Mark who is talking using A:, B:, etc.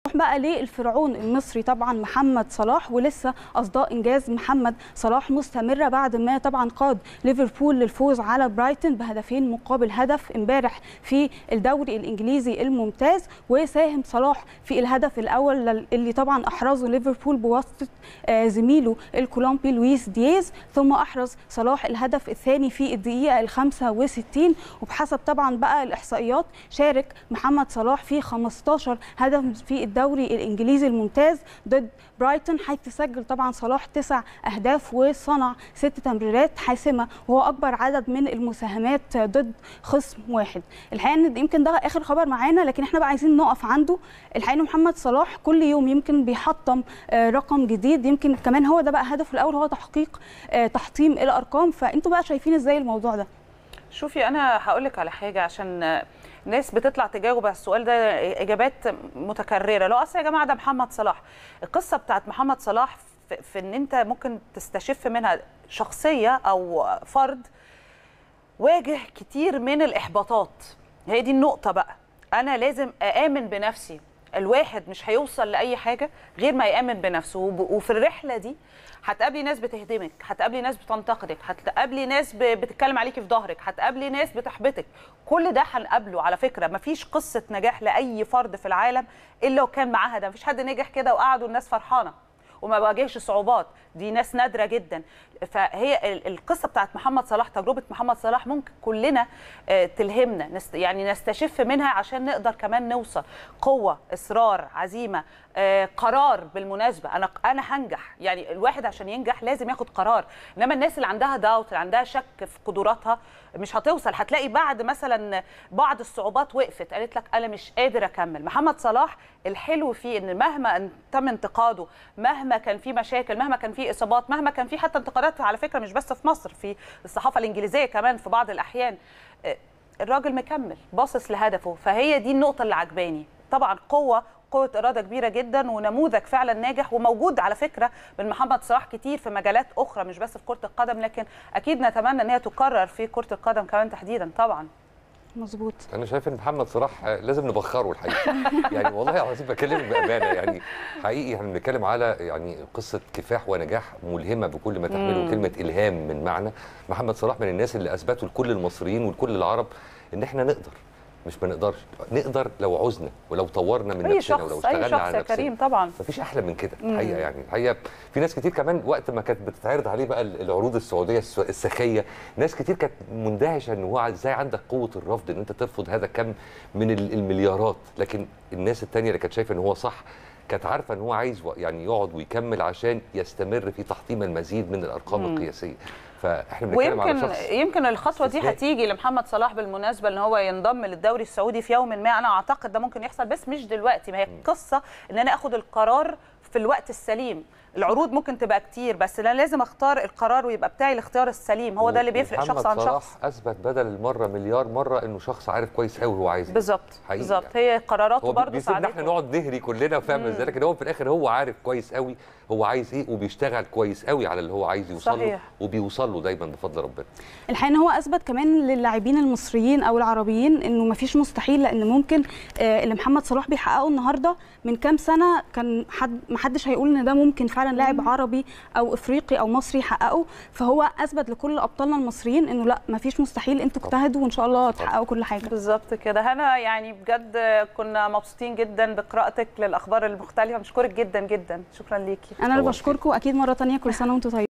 A: بقى للفرعون المصري طبعا محمد صلاح ولسه اصداء انجاز محمد صلاح مستمره بعد ما طبعا قاد ليفربول للفوز على برايتون بهدفين مقابل هدف امبارح في الدوري الانجليزي الممتاز وساهم صلاح في الهدف الاول اللي طبعا احرزه ليفربول بواسطه زميله الكولومبي لويس دياز ثم احرز صلاح الهدف الثاني في الدقيقه ال 65 وبحسب طبعا بقى الاحصائيات شارك محمد صلاح في 15 هدف في الدوري الانجليزي الممتاز ضد برايتون حيث سجل طبعا صلاح تسع اهداف وصنع ست تمريرات حاسمه وهو اكبر عدد من المساهمات ضد خصم واحد الحقيقه ان يمكن ده اخر خبر معانا لكن احنا بقى عايزين نقف عنده الحقيقه محمد صلاح كل يوم يمكن بيحطم رقم جديد يمكن كمان هو ده بقى هدفه الاول هو تحقيق تحطيم الارقام فانتوا بقى شايفين ازاي الموضوع ده
B: شوفي انا هقول لك على حاجه عشان ناس بتطلع تجاوب على السؤال ده اجابات متكرره لو اصل يا جماعه ده محمد صلاح القصه بتاعت محمد صلاح في, في ان انت ممكن تستشف منها شخصيه او فرد واجه كتير من الاحباطات هي دي النقطه بقى انا لازم اامن بنفسي الواحد مش هيوصل لاي حاجه غير ما يامن بنفسه وفي الرحله دي هتقابلي ناس بتهدمك هتقابلي ناس بتنتقدك هتقابلي ناس بتتكلم عليكي في ظهرك هتقابلي ناس بتحبطك كل ده هنقابله على فكره مفيش قصه نجاح لاي فرد في العالم الا وكان معاها ده مفيش حد نجح كده وقعدوا الناس فرحانه وما واجهش صعوبات دي ناس نادره جدا فهي القصه بتاعت محمد صلاح تجربه محمد صلاح ممكن كلنا تلهمنا يعني نستشف منها عشان نقدر كمان نوصل قوه اصرار عزيمه قرار بالمناسبه انا انا هنجح يعني الواحد عشان ينجح لازم ياخد قرار انما الناس اللي عندها داوت اللي عندها شك في قدراتها مش هتوصل هتلاقي بعد مثلا بعض الصعوبات وقفت قالت لك انا مش قادر اكمل محمد صلاح الحلو فيه ان مهما تم انتقاده مهما كان في مشاكل مهما كان في اصابات مهما كان في حتى انتقادات على فكره مش بس في مصر في الصحافه الانجليزيه كمان في بعض الاحيان الراجل مكمل باصص لهدفه فهي دي النقطه اللي عجباني طبعا قوه قوه اراده كبيره جدا ونموذج فعلا ناجح وموجود على فكره من محمد صلاح كتير في مجالات اخرى مش بس في كره القدم لكن اكيد نتمنى ان هي تكرر في كره القدم كمان تحديدا طبعا
A: مظبوط
C: انا شايف ان محمد صلاح لازم نبخره الحقيقه يعني والله العظيم بكلمك بامانه يعني حقيقي احنا بنتكلم على يعني قصه كفاح ونجاح ملهمه بكل ما تحمله كلمه الهام من معنى محمد صلاح من الناس اللي اثبتوا لكل المصريين ولكل العرب ان احنا نقدر مش ما نقدرش نقدر لو عزنا ولو طورنا من
B: أي
C: نفسنا
B: شخص
C: ولو
B: أي
C: اشتغلنا
B: شخص
C: على
B: يا
C: نفسنا
B: كريم طبعا
C: مفيش احلى من كده الحقيقه يعني الحقيقه في ناس كتير كمان وقت ما كانت بتتعرض عليه بقى العروض السعوديه السخيه ناس كتير كانت مندهشه ان هو ازاي عندك قوه الرفض ان انت ترفض هذا الكم من المليارات لكن الناس الثانيه اللي كانت شايفه ان هو صح كانت عارفه ان هو عايز يعني يقعد ويكمل عشان يستمر في تحطيم المزيد من الارقام
B: مم.
C: القياسيه فاحنا بنتكلم على
B: ويمكن
C: شخص
B: يمكن الخطوه دي
C: استثنائي.
B: هتيجي لمحمد صلاح بالمناسبه ان هو ينضم للدوري السعودي في يوم ما انا اعتقد ده ممكن يحصل بس مش دلوقتي ما هي قصه ان انا اخد القرار في الوقت السليم العروض ممكن تبقى كتير بس انا لازم اختار القرار ويبقى بتاعي الاختيار السليم هو ده اللي بيفرق
C: ومحمد
B: شخص عن
C: صلاح
B: شخص
C: اثبت بدل المره مليار مره انه شخص عارف كويس قوي هو عايز ايه
B: بالظبط
C: حقيقي
B: بالظبط
C: يعني.
B: هي قراراته
C: هو
B: برضه
C: بيسيبنا احنا
B: ساعدته
C: نقعد نهري كلنا وفاهم ازاي لكن هو في الاخر هو عارف كويس قوي هو عايز ايه وبيشتغل كويس قوي على اللي هو عايز يوصل له
B: صحيح.
C: وبيوصل له دايما بفضل ربنا
A: الحقيقه ان هو اثبت كمان للاعبين المصريين او العربيين انه ما فيش مستحيل لان ممكن آه، اللي محمد صلاح بيحققه النهارده من كام سنه كان حد ما حدش هيقول ان ده ممكن فعلا لاعب عربي او افريقي او مصري يحققه فهو اثبت لكل ابطالنا المصريين انه لا ما فيش مستحيل انتوا اجتهدوا وان شاء الله تحققوا كل حاجه
B: بالظبط كده هنا يعني بجد كنا مبسوطين جدا بقراءتك للاخبار المختلفه بشكرك جدا جدا شكرا ليكي
A: انا اللي
C: طبعاً.
A: بشكركم اكيد مره تانية كل سنه وانتم طيبين